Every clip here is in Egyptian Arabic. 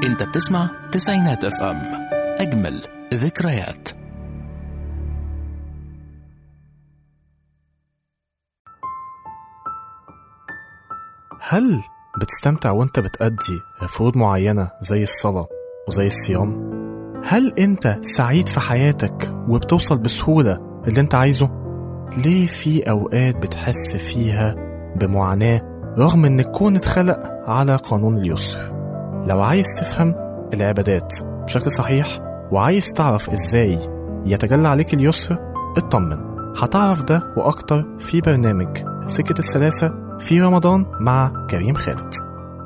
انت بتسمع تسعينات اف ام اجمل ذكريات هل بتستمتع وانت بتأدي فروض معينة زي الصلاة وزي الصيام؟ هل انت سعيد في حياتك وبتوصل بسهولة اللي انت عايزه؟ ليه في أوقات بتحس فيها بمعاناة رغم ان الكون اتخلق على قانون اليسر؟ لو عايز تفهم العبادات بشكل صحيح وعايز تعرف ازاي يتجلى عليك اليسر اطمن هتعرف ده وأكتر في برنامج سكة السلاسة في رمضان مع كريم خالد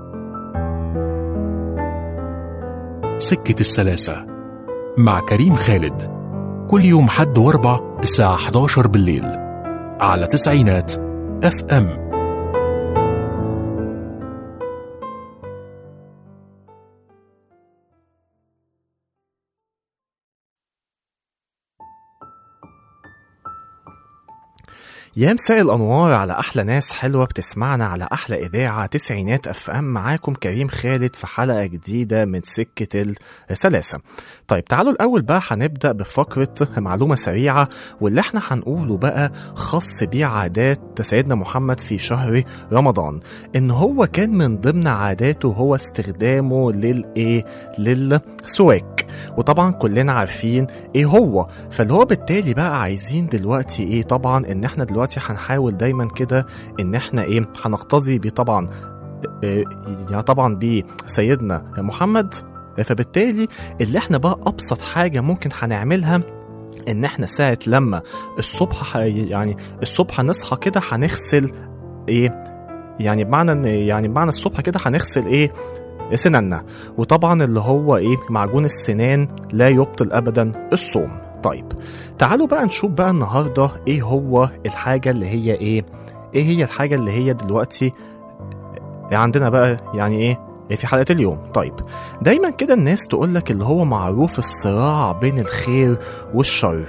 سكة السلاسة مع كريم خالد كل يوم حد واربع الساعة 11 بالليل على تسعينات اف ام يا مساء الأنوار على أحلى ناس حلوة بتسمعنا على أحلى إذاعة تسعينات أف أم معاكم كريم خالد في حلقة جديدة من سكة السلاسة طيب تعالوا الأول بقى هنبدأ بفقرة معلومة سريعة واللي احنا هنقوله بقى خاص بعادات سيدنا محمد في شهر رمضان إن هو كان من ضمن عاداته هو استخدامه للإيه للسواك وطبعا كلنا عارفين ايه هو فاللي هو بالتالي بقى عايزين دلوقتي ايه طبعا ان احنا دلوقتي هنحاول دايما كده ان احنا ايه هنقتضي بيه طبعا إيه يعني طبعا بسيدنا محمد فبالتالي اللي احنا بقى ابسط حاجه ممكن هنعملها ان احنا ساعه لما الصبح ح- يعني الصبح نصحى كده هنغسل ايه يعني بمعنى ان يعني بمعنى الصبح كده هنغسل ايه سناننا وطبعا اللي هو ايه معجون السنان لا يبطل ابدا الصوم طيب تعالوا بقى نشوف بقى النهارده ايه هو الحاجه اللي هي ايه ايه هي الحاجه اللي هي دلوقتي عندنا بقى يعني ايه إيه في حلقة اليوم طيب دايما كده الناس تقولك اللي هو معروف الصراع بين الخير والشر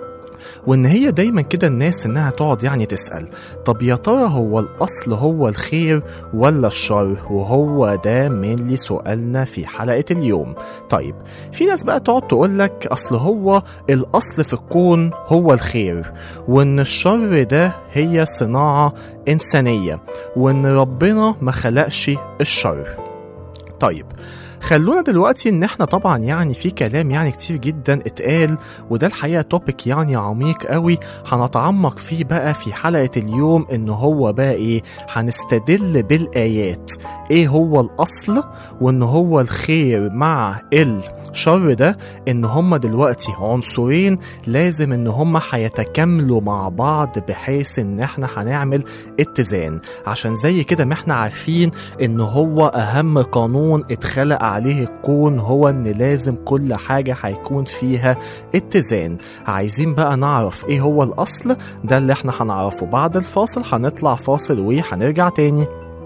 وان هي دايما كده الناس انها تقعد يعني تسأل طب يا ترى هو الاصل هو الخير ولا الشر وهو ده مين سؤالنا في حلقة اليوم طيب في ناس بقى تقعد تقولك اصل هو الاصل في الكون هو الخير وان الشر ده هي صناعة انسانية وان ربنا ما خلقش الشر طيب خلونا دلوقتي ان احنا طبعا يعني في كلام يعني كتير جدا اتقال وده الحقيقه توبيك يعني عميق قوي هنتعمق فيه بقى في حلقه اليوم ان هو بقى ايه هنستدل بالايات ايه هو الاصل وان هو الخير مع الشر ده ان هما دلوقتي عنصرين لازم ان هما هيتكاملوا مع بعض بحيث ان احنا هنعمل اتزان عشان زي كده ما احنا عارفين ان هو اهم قانون اتخلق عليه الكون هو ان لازم كل حاجة هيكون فيها اتزان عايزين بقى نعرف ايه هو الاصل ده اللي احنا هنعرفه بعد الفاصل هنطلع فاصل وهنرجع تاني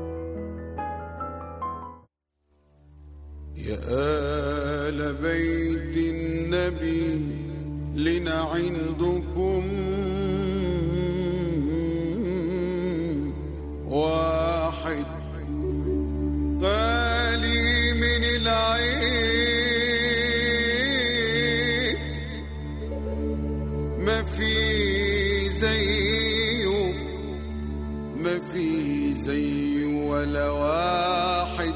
يا آل بيت النبي لنا عندكم واحد غالي من العين ما في زيه ما في زيه ولا واحد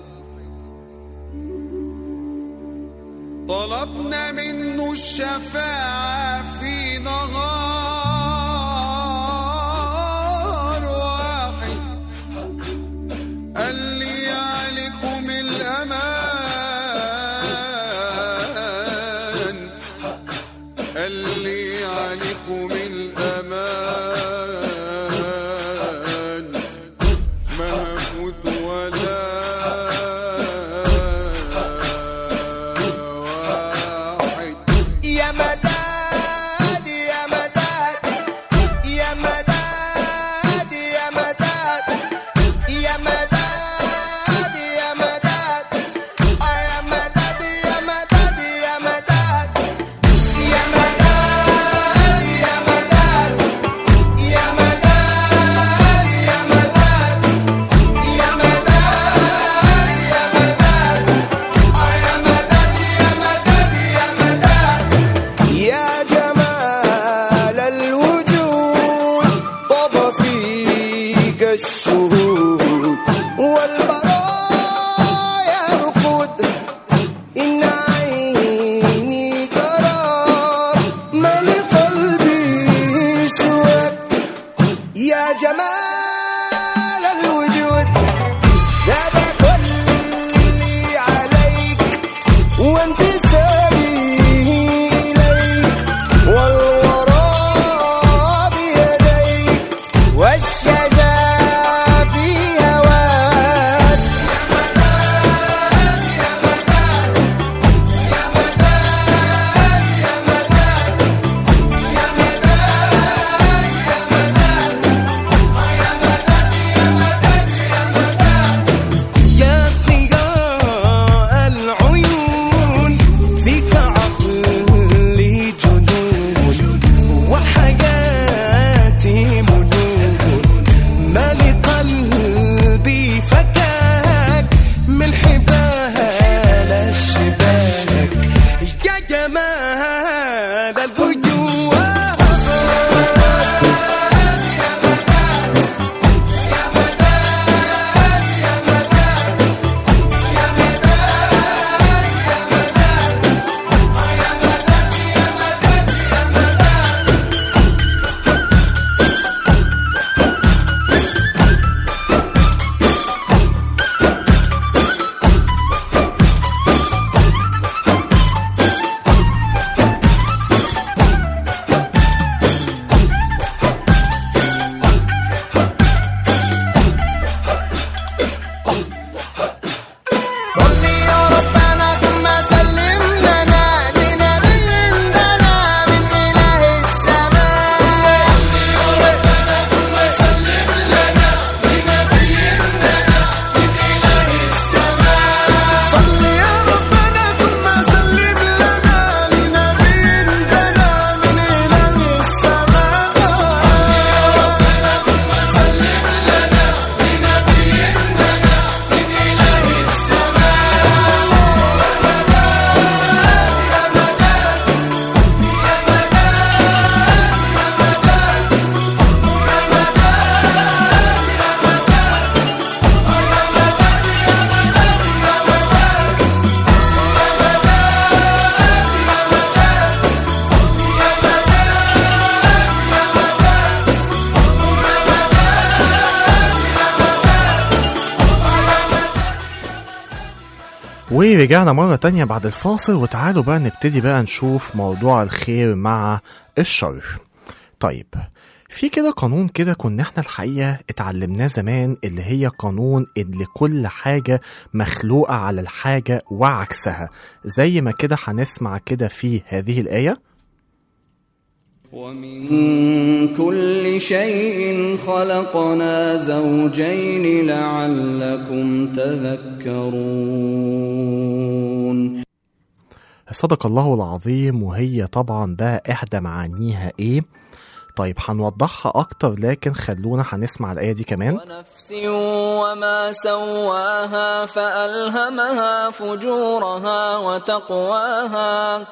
طلبنا منه الشفاعة في نهار واحد قال لي عليكم الأمان قال لي عليكم الأمان ما هفوت ولا واحد يا مداد يا الشهود والبرايا رقود إن عيني ترى ما لقلبي سواك يا جمال الوجود هذا كل عليك وانتسابي إليك والوراء بيديك والشجاع في هواك يا ضياء العيون فيك عقلي جنون وحياتي منون ما لقلبي فكاك من حبال الشباك يا جمال الوجوه صل يا ربنا ثم سلم لنا لنبي دنا من إله السماء صل يا ربنا ثم سلم لنا لنبي دنا من إله السماء ورجعنا مرة تانية بعد الفاصل وتعالوا بقى نبتدي بقى نشوف موضوع الخير مع الشر طيب في كده قانون كده كنا احنا الحقيقة اتعلمناه زمان اللي هي قانون اللي كل حاجة مخلوقة على الحاجة وعكسها زي ما كده هنسمع كده في هذه الآية ومن كل شيء خلقنا زوجين لعلكم تذكرون صدق الله العظيم وهي طبعا بقى إحدى معانيها إيه طيب هنوضحها أكتر لكن خلونا هنسمع الآية دي كمان ونفس وما سواها فألهمها فجورها وتقواها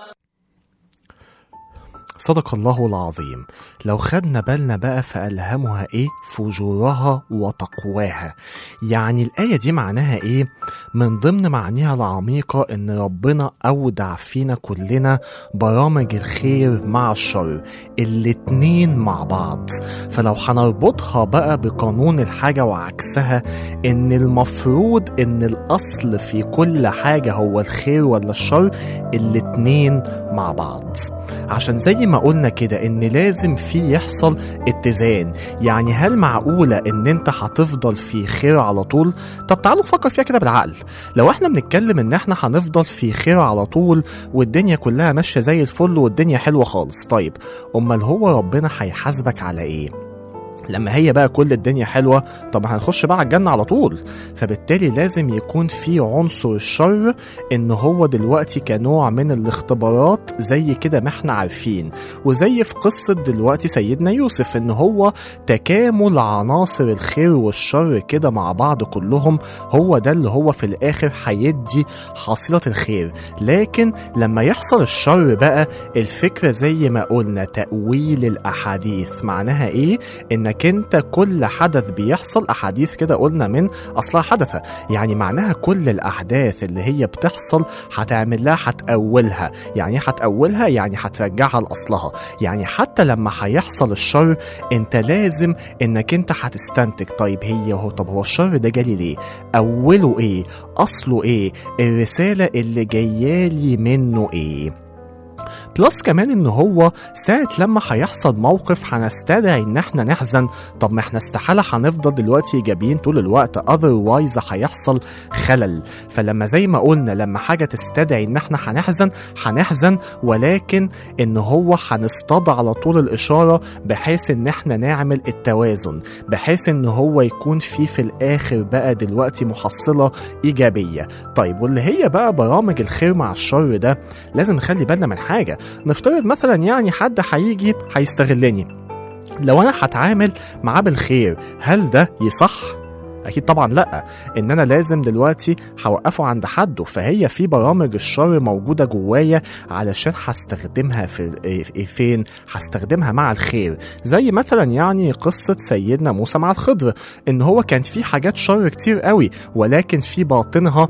صدق الله العظيم لو خدنا بالنا بقى فألهمها إيه فجورها وتقواها يعني الآية دي معناها إيه من ضمن معانيها العميقة إن ربنا أودع فينا كلنا برامج الخير مع الشر الاتنين مع بعض فلو هنربطها بقى بقانون الحاجة وعكسها إن المفروض إن الأصل في كل حاجة هو الخير ولا الشر الاتنين مع بعض عشان زي ما قلنا كده ان لازم في يحصل اتزان يعني هل معقولة ان انت هتفضل في خير على طول طب تعالوا نفكر فيها كده بالعقل لو احنا بنتكلم ان احنا هنفضل في خير على طول والدنيا كلها ماشية زي الفل والدنيا حلوة خالص طيب امال هو ربنا هيحاسبك على ايه لما هي بقى كل الدنيا حلوة طب هنخش بقى على الجنة على طول فبالتالي لازم يكون في عنصر الشر ان هو دلوقتي كنوع من الاختبارات زي كده ما احنا عارفين وزي في قصة دلوقتي سيدنا يوسف ان هو تكامل عناصر الخير والشر كده مع بعض كلهم هو ده اللي هو في الاخر هيدي حصيلة الخير لكن لما يحصل الشر بقى الفكرة زي ما قلنا تأويل الاحاديث معناها ايه انك انك انت كل حدث بيحصل احاديث كده قلنا من اصلها حدث يعني معناها كل الاحداث اللي هي بتحصل هتعمل لها هتأولها يعني ايه هتأولها يعني هترجعها لاصلها يعني حتى لما هيحصل الشر انت لازم انك انت هتستنتج طيب هي هو طب هو الشر ده جالي ليه اوله ايه اصله ايه الرساله اللي جايالي منه ايه بلس كمان ان هو ساعة لما هيحصل موقف هنستدعي ان احنا نحزن طب ما احنا استحالة هنفضل دلوقتي ايجابيين طول الوقت otherwise هيحصل خلل فلما زي ما قلنا لما حاجة تستدعي ان احنا هنحزن هنحزن ولكن ان هو هنصطاد على طول الاشارة بحيث ان احنا نعمل التوازن بحيث ان هو يكون في في الاخر بقى دلوقتي محصلة ايجابية طيب واللي هي بقى برامج الخير مع الشر ده لازم نخلي بالنا من حاجة نفترض مثلا يعني حد هيجي هيستغلني لو انا هتعامل معاه بالخير هل ده يصح؟ اكيد طبعا لا ان انا لازم دلوقتي هوقفه عند حده فهي في برامج الشر موجوده جوايا علشان هستخدمها في فين هستخدمها مع الخير زي مثلا يعني قصه سيدنا موسى مع الخضر ان هو كان في حاجات شر كتير قوي ولكن في باطنها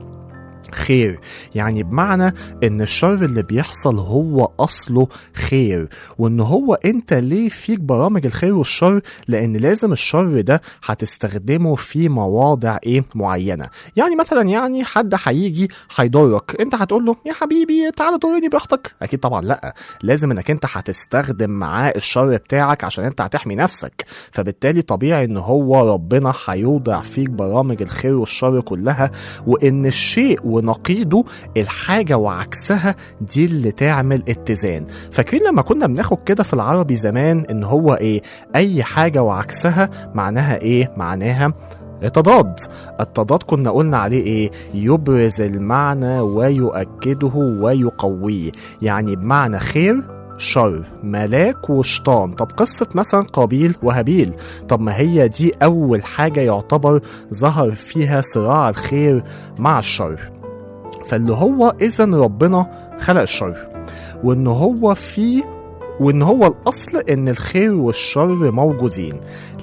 خير يعني بمعنى ان الشر اللي بيحصل هو اصله خير وان هو انت ليه فيك برامج الخير والشر لان لازم الشر ده هتستخدمه في مواضع ايه معينه يعني مثلا يعني حد هيجي هيضرك انت هتقول له يا حبيبي تعالى ضرني براحتك اكيد طبعا لا لازم انك انت هتستخدم معاه الشر بتاعك عشان انت هتحمي نفسك فبالتالي طبيعي ان هو ربنا هيوضع فيك برامج الخير والشر كلها وان الشيء ونقيضه الحاجة وعكسها دي اللي تعمل اتزان فاكرين لما كنا بناخد كده في العربي زمان ان هو ايه اي حاجة وعكسها معناها ايه معناها تضاد التضاد كنا قلنا عليه ايه يبرز المعنى ويؤكده ويقويه يعني بمعنى خير شر ملاك وشيطان طب قصة مثلا قابيل وهابيل طب ما هي دي أول حاجة يعتبر ظهر فيها صراع الخير مع الشر فاللي هو إذا ربنا خلق الشر وإن هو في وإن هو الأصل إن الخير والشر موجودين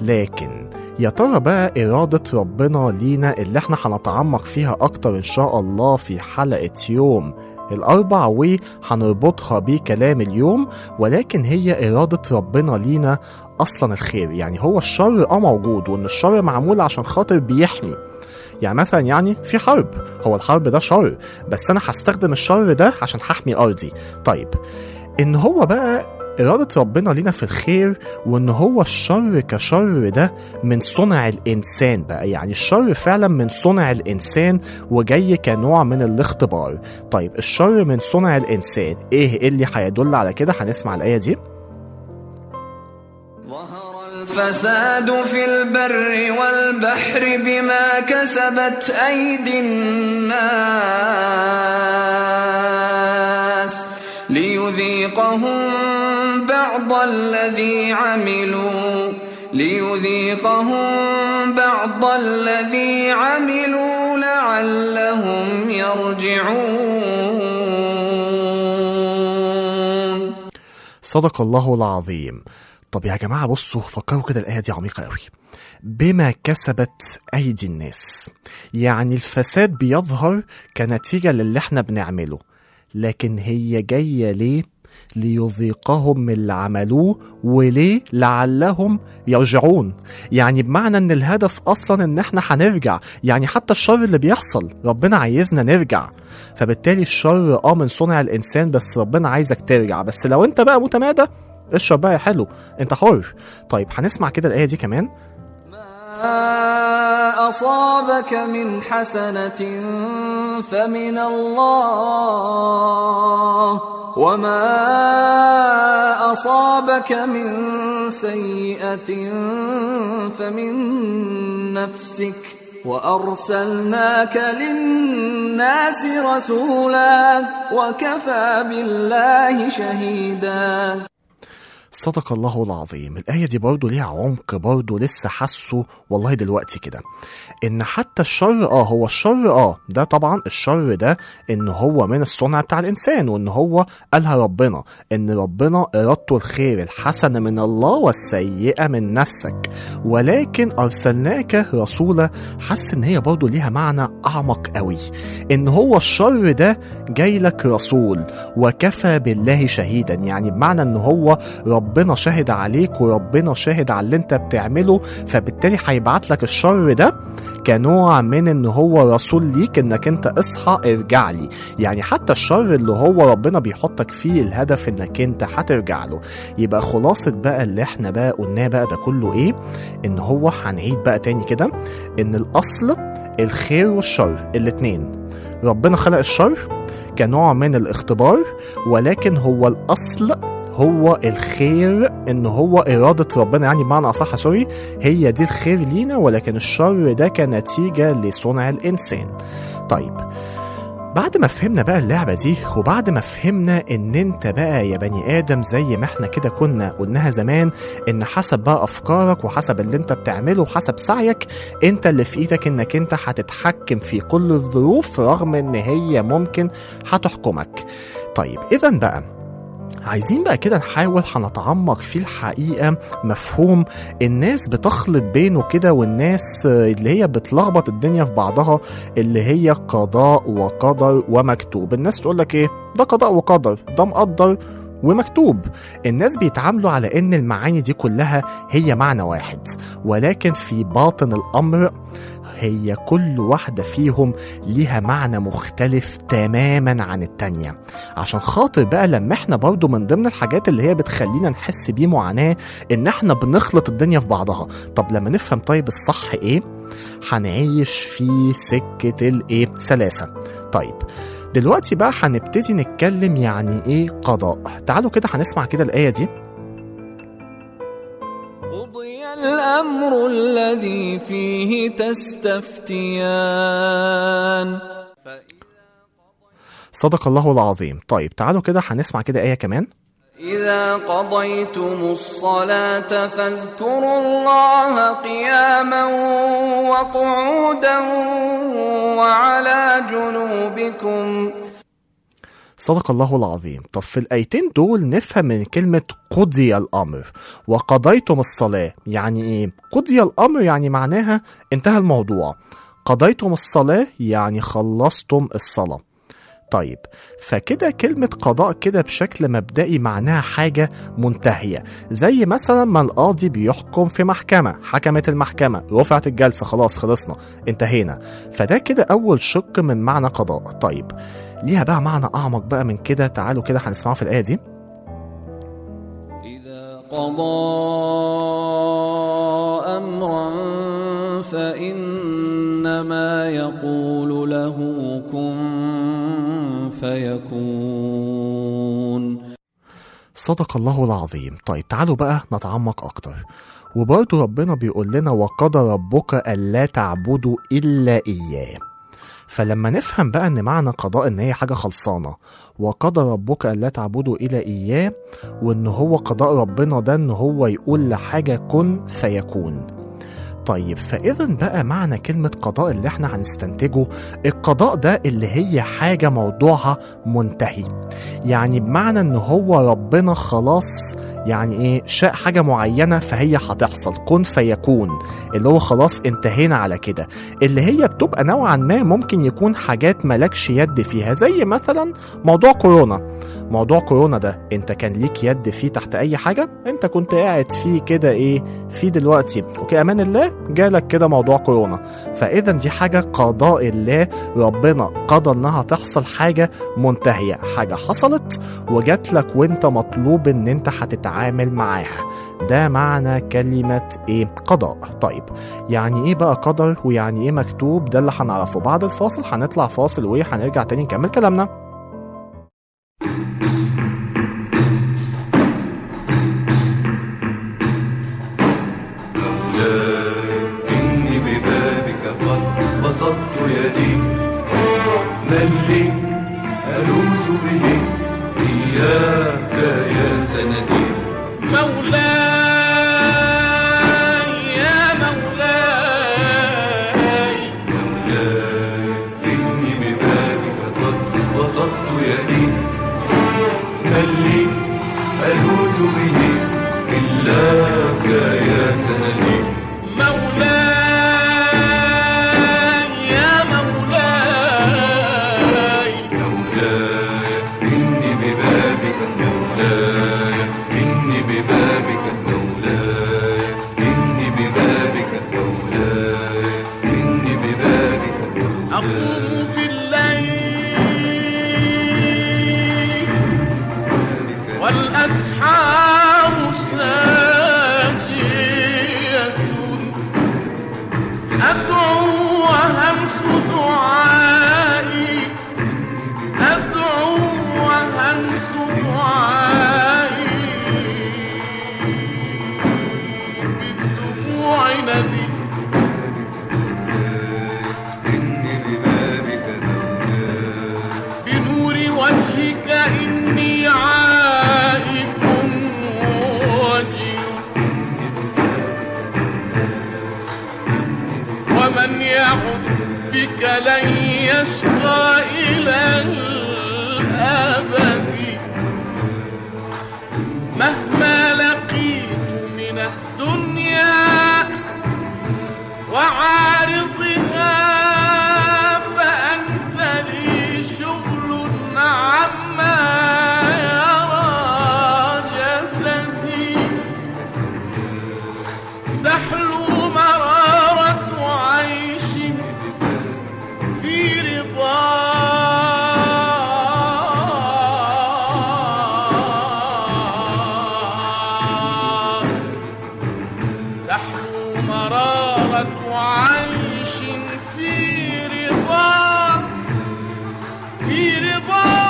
لكن يا ترى بقى إرادة ربنا لينا اللي احنا هنتعمق فيها أكتر إن شاء الله في حلقة يوم الأربع وهنربطها بكلام اليوم ولكن هي إرادة ربنا لينا أصلا الخير يعني هو الشر اه موجود وإن الشر معمول عشان خاطر بيحمي يعني مثلا يعني في حرب هو الحرب ده شر بس أنا هستخدم الشر ده عشان هحمي أرضي طيب إن هو بقى إرادة ربنا لينا في الخير وإن هو الشر كشر ده من صنع الإنسان بقى يعني الشر فعلا من صنع الإنسان وجاي كنوع من الاختبار طيب الشر من صنع الإنسان إيه اللي هيدل على كده هنسمع الآية دي ظهر الفساد في البر والبحر بما كسبت أيدي الناس ليذيقهم بعض الذي عملوا ليذيقهم بعض الذي عملوا لعلهم يرجعون صدق الله العظيم طب يا جماعة بصوا فكروا كده الآية دي عميقة قوي بما كسبت أيدي الناس يعني الفساد بيظهر كنتيجة للي احنا بنعمله لكن هي جاية ليه ليذيقهم من اللي عملوه وليه لعلهم يرجعون يعني بمعنى ان الهدف اصلا ان احنا هنرجع يعني حتى الشر اللي بيحصل ربنا عايزنا نرجع فبالتالي الشر اه من صنع الانسان بس ربنا عايزك ترجع بس لو انت بقى متمادى اشرب بقى يا حلو انت حر طيب هنسمع كده الايه دي كمان ما أصابك من حسنة فمن الله وما أصابك من سيئة فمن نفسك وأرسلناك للناس رسولا وكفى بالله شهيدا صدق الله العظيم الآية دي برضو ليها عمق برضو لسه حاسه والله دلوقتي كده إن حتى الشر آه هو الشر آه ده طبعا الشر ده إن هو من الصنع بتاع الإنسان وإن هو قالها ربنا إن ربنا إرادته الخير الحسنة من الله والسيئة من نفسك ولكن أرسلناك رسولا حاسس إن هي برضو ليها معنى أعمق قوي إن هو الشر ده جاي لك رسول وكفى بالله شهيدا يعني بمعنى إن هو ربنا شاهد عليك وربنا شاهد على اللي انت بتعمله فبالتالي هيبعت لك الشر ده كنوع من ان هو رسول ليك انك انت اصحى ارجع لي يعني حتى الشر اللي هو ربنا بيحطك فيه الهدف انك انت هترجع له يبقى خلاصة بقى اللي احنا بقى قلناه بقى ده كله ايه ان هو هنعيد بقى تاني كده ان الاصل الخير والشر الاتنين ربنا خلق الشر كنوع من الاختبار ولكن هو الاصل هو الخير ان هو اراده ربنا يعني بمعنى اصح سوري هي دي الخير لينا ولكن الشر ده كنتيجه لصنع الانسان طيب بعد ما فهمنا بقى اللعبة دي وبعد ما فهمنا ان انت بقى يا بني ادم زي ما احنا كده كنا قلناها زمان ان حسب بقى افكارك وحسب اللي انت بتعمله وحسب سعيك انت اللي في ايدك انك انت هتتحكم في كل الظروف رغم ان هي ممكن هتحكمك طيب اذا بقى عايزين بقى كده نحاول هنتعمق في الحقيقة مفهوم الناس بتخلط بينه كده والناس آه، اللي هي بتلخبط الدنيا في بعضها اللي هي قضاء وقدر ومكتوب الناس تقول لك ايه ده قضاء وقدر ده مقدر ومكتوب الناس بيتعاملوا على ان المعاني دي كلها هي معنى واحد ولكن في باطن الامر هي كل واحدة فيهم ليها معنى مختلف تماما عن التانية عشان خاطر بقى لما احنا برضو من ضمن الحاجات اللي هي بتخلينا نحس بيه معاناة ان احنا بنخلط الدنيا في بعضها طب لما نفهم طيب الصح ايه هنعيش في سكة الايه سلاسة طيب دلوقتي بقى هنبتدي نتكلم يعني ايه قضاء تعالوا كده هنسمع كده الآية دي قضي الأمر الذي فيه تستفتيان صدق الله العظيم طيب تعالوا كده هنسمع كده آية كمان إذا قضيتم الصلاة فاذكروا الله قياما وقعودا وعلى جنوبكم صدق الله العظيم طب في الآيتين دول نفهم من كلمة قضي الأمر وقضيتم الصلاة يعني إيه؟ قضي الأمر يعني معناها انتهى الموضوع قضيتم الصلاة يعني خلصتم الصلاة طيب فكده كلمة قضاء كده بشكل مبدئي معناها حاجة منتهية زي مثلا ما القاضي بيحكم في محكمة حكمت المحكمة رفعت الجلسة خلاص خلصنا انتهينا فده كده أول شق من معنى قضاء طيب ليها بقى معنى أعمق بقى من كده تعالوا كده هنسمعه في الآية دي إذا قضى أمرا فإنما يقول له كن فيكون صدق الله العظيم طيب تعالوا بقى نتعمق أكتر وبرضه ربنا بيقول لنا وقضى ربك ألا تعبدوا إلا إياه فلما نفهم بقى ان معنى قضاء ان هي حاجه خلصانه وقضى ربك الا تعبدوا الى اياه وان هو قضاء ربنا ده ان هو يقول لحاجه كن فيكون طيب فاذا بقى معنى كلمه قضاء اللي احنا هنستنتجه القضاء ده اللي هي حاجه موضوعها منتهي يعني بمعنى ان هو ربنا خلاص يعني ايه شاء حاجه معينه فهي هتحصل كن فيكون اللي هو خلاص انتهينا على كده اللي هي بتبقى نوعا ما ممكن يكون حاجات ملكش يد فيها زي مثلا موضوع كورونا موضوع كورونا ده انت كان ليك يد فيه تحت اي حاجه انت كنت قاعد فيه كده ايه في دلوقتي اوكي امان الله جالك كده موضوع كورونا فاذا دي حاجه قضاء الله ربنا قضى انها تحصل حاجه منتهيه حاجه حصلت وجات لك وانت مطلوب ان انت هتتعامل معاها ده معنى كلمه ايه قضاء طيب يعني ايه بقى قدر ويعني ايه مكتوب ده اللي هنعرفه بعد الفاصل هنطلع فاصل وهنرجع تاني نكمل كلامنا إني ببابك قد بسطت يدي من لي ألوذ به إياك يا سندي مولاي يا مولاي مولاي إني ببابك قد بسطت يدي من لي ألوذ به إلاك يا سندي مولاي يا مولاي مولاي إني ببابك مولاي إني ببابك مولاي إني ببابك مولاي إني ببابك مولاي أقوم بالليل والأسحار ساجية أدعو وهمس دعائي أدعو وهمس دعائي بالدموع ندي إني ببابك مولاي بنور وجهك إني عائد وجل ومن يعد بك لن يشقى إلى الأبد مهما لقيت من الدنيا وعارضها فأنت لي شغل عما يرى جسدي تحلو مرارة عيش في رضا تحلو مرارة عيش في رضا في رضا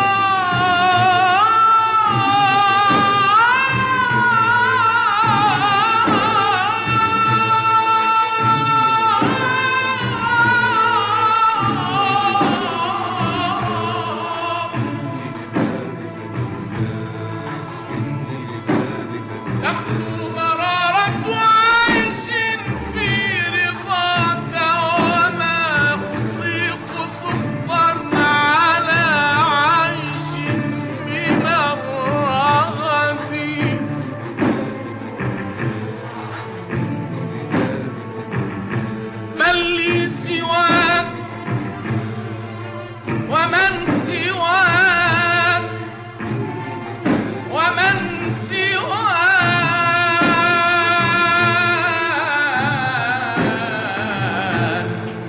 تحلو مرارة عيش في رضاك وما أطيق سخطا على عيش من الرغد من لي سواك ومن سواك ومن سواك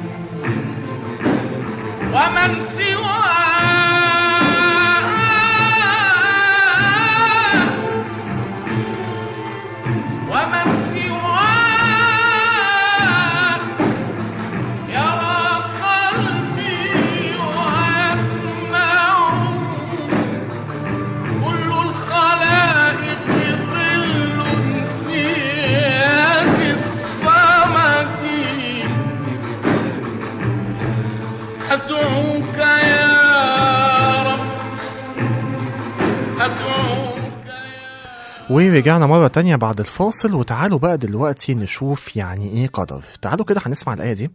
ومن سواك ومن سواك يرى قلبي ويسمع كل الخلائق ظل في يد الصمد أدعوك يا رب أدعوك يا ورجعنا مرة تانية بعد الفاصل وتعالوا بقى دلوقتي نشوف يعني ايه قدر تعالوا كده هنسمع الآية دي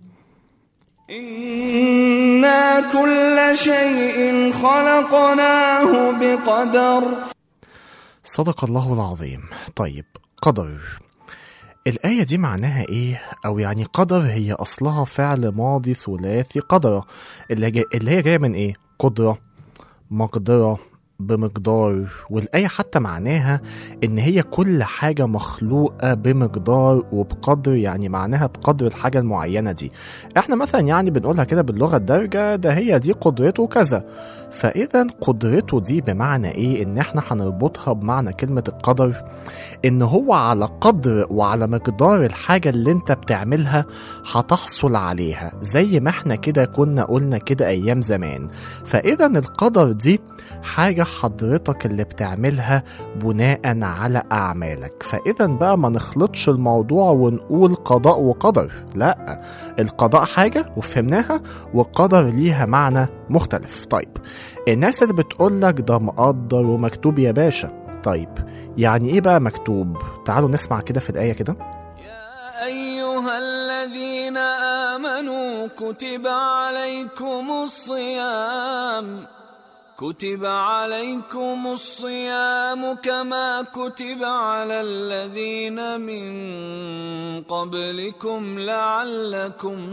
إنا كل شيء خلقناه بقدر صدق الله العظيم طيب قدر الآية دي معناها إيه؟ أو يعني قدر هي أصلها فعل ماضي ثلاثي قدرة اللي, جاي اللي هي جاية من إيه؟ قدرة مقدرة بمقدار والآية حتى معناها إن هي كل حاجة مخلوقة بمقدار وبقدر يعني معناها بقدر الحاجة المعينة دي إحنا مثلا يعني بنقولها كده باللغة الدارجة ده هي دي قدرته كذا فإذا قدرته دي بمعنى إيه إن إحنا هنربطها بمعنى كلمة القدر إن هو على قدر وعلى مقدار الحاجة اللي أنت بتعملها هتحصل عليها زي ما إحنا كده كنا قلنا كده أيام زمان فإذا القدر دي حاجة حضرتك اللي بتعملها بناء على أعمالك فإذا بقى ما نخلطش الموضوع ونقول قضاء وقدر لا القضاء حاجة وفهمناها والقدر ليها معنى مختلف طيب الناس اللي بتقولك ده مقدر ومكتوب يا باشا طيب يعني ايه بقى مكتوب تعالوا نسمع كده في الآية كده يا أيها الذين آمنوا كتب عليكم الصيام كتب عليكم الصيام كما كتب على الذين من قبلكم لعلكم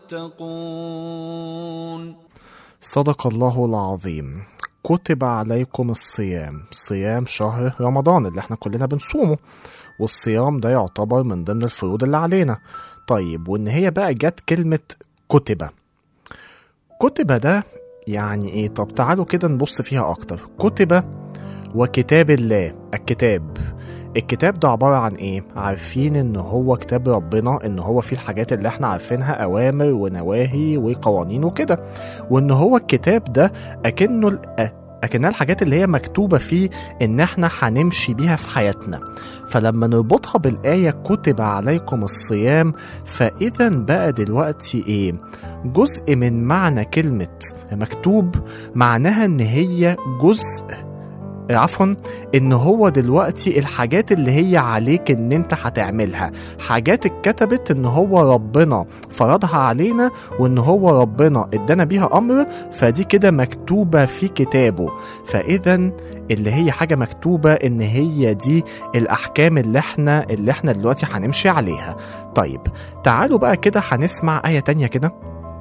تتقون صدق الله العظيم كتب عليكم الصيام صيام شهر رمضان اللي احنا كلنا بنصومه والصيام ده يعتبر من ضمن الفروض اللي علينا طيب وان هي بقى جت كلمة كتب كتب ده يعني ايه طب تعالوا كده نبص فيها اكتر كتب وكتاب الله الكتاب الكتاب ده عبارة عن ايه؟ عارفين ان هو كتاب ربنا ان هو فيه الحاجات اللي احنا عارفينها اوامر ونواهي وقوانين وكده وان هو الكتاب ده اكنه ال- أ- اكنها الحاجات اللي هي مكتوبة فيه ان احنا هنمشي بيها في حياتنا فلما نربطها بالآية كتب عليكم الصيام فإذا بقى دلوقتي ايه؟ جزء من معنى كلمة مكتوب معناها ان هي جزء عفوا ان هو دلوقتي الحاجات اللي هي عليك ان انت هتعملها حاجات اتكتبت ان هو ربنا فرضها علينا وان هو ربنا ادانا بيها امر فدي كده مكتوبة في كتابه فاذا اللي هي حاجة مكتوبة ان هي دي الاحكام اللي احنا اللي احنا دلوقتي هنمشي عليها طيب تعالوا بقى كده هنسمع آية تانية كده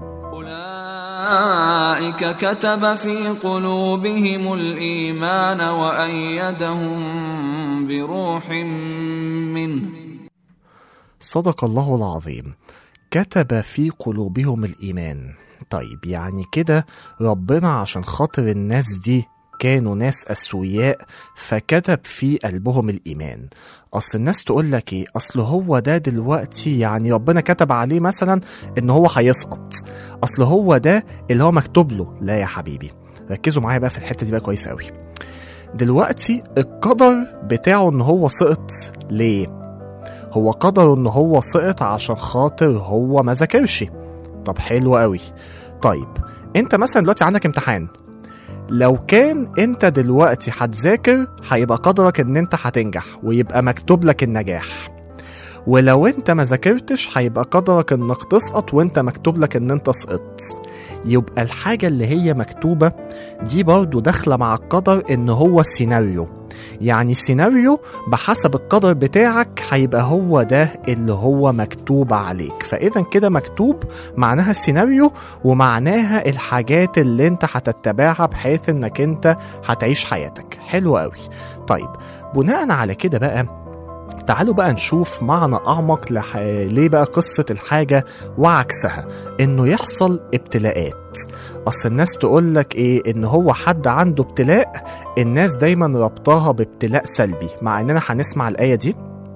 أولئك كتب في قلوبهم الإيمان وأيدهم بروح منه صدق الله العظيم كتب في قلوبهم الإيمان طيب يعني كده ربنا عشان خاطر الناس دي كانوا ناس أسوياء فكتب في قلبهم الإيمان أصل الناس تقول لك إيه أصل هو ده دلوقتي يعني ربنا كتب عليه مثلا إن هو هيسقط أصل هو ده اللي هو مكتوب له لا يا حبيبي ركزوا معايا بقى في الحتة دي بقى كويس قوي دلوقتي القدر بتاعه إن هو سقط ليه هو قدره ان هو سقط عشان خاطر هو ما ذاكرش طب حلو قوي طيب انت مثلا دلوقتي عندك امتحان لو كان انت دلوقتي هتذاكر هيبقى قدرك ان انت هتنجح ويبقى مكتوب لك النجاح ولو انت ما ذاكرتش هيبقى قدرك انك تسقط وانت مكتوب لك ان انت سقطت يبقى الحاجة اللي هي مكتوبة دي برضو داخلة مع القدر ان هو سيناريو يعني سيناريو بحسب القدر بتاعك هيبقى هو ده اللي هو مكتوب عليك فاذا كده مكتوب معناها السيناريو ومعناها الحاجات اللي انت هتتبعها بحيث انك انت هتعيش حياتك حلو قوي طيب بناء على كده بقى تعالوا بقى نشوف معنى أعمق لح... ليه بقى قصة الحاجة وعكسها إنه يحصل ابتلاءات أصل الناس تقول لك إيه إن هو حد عنده ابتلاء الناس دايما ربطاها بابتلاء سلبي مع إننا هنسمع الآية دي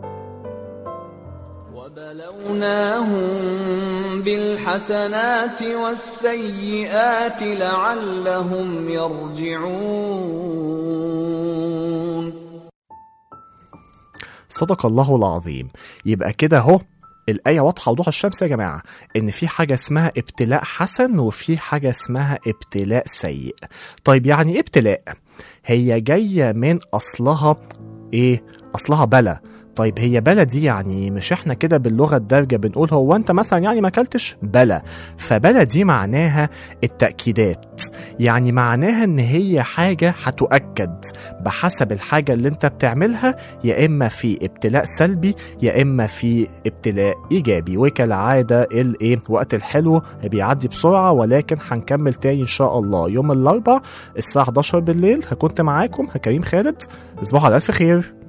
وبلوناهم بالحسنات والسيئات لعلهم يرجعون صدق الله العظيم يبقى كده اهو الآية واضحة وضوح الشمس يا جماعة إن في حاجة اسمها ابتلاء حسن وفي حاجة اسمها ابتلاء سيء طيب يعني إيه ابتلاء؟ هي جاية من أصلها إيه؟ أصلها بلا طيب هي بلا دي يعني مش احنا كده باللغه الدارجه بنقول هو انت مثلا يعني ما اكلتش بلا فبلا دي معناها التاكيدات يعني معناها ان هي حاجه هتؤكد بحسب الحاجه اللي انت بتعملها يا اما في ابتلاء سلبي يا اما في ابتلاء ايجابي وكالعاده الايه وقت الحلو بيعدي بسرعه ولكن هنكمل تاني ان شاء الله يوم الاربعاء الساعه 11 بالليل كنت معاكم كريم خالد تصبحوا على الف خير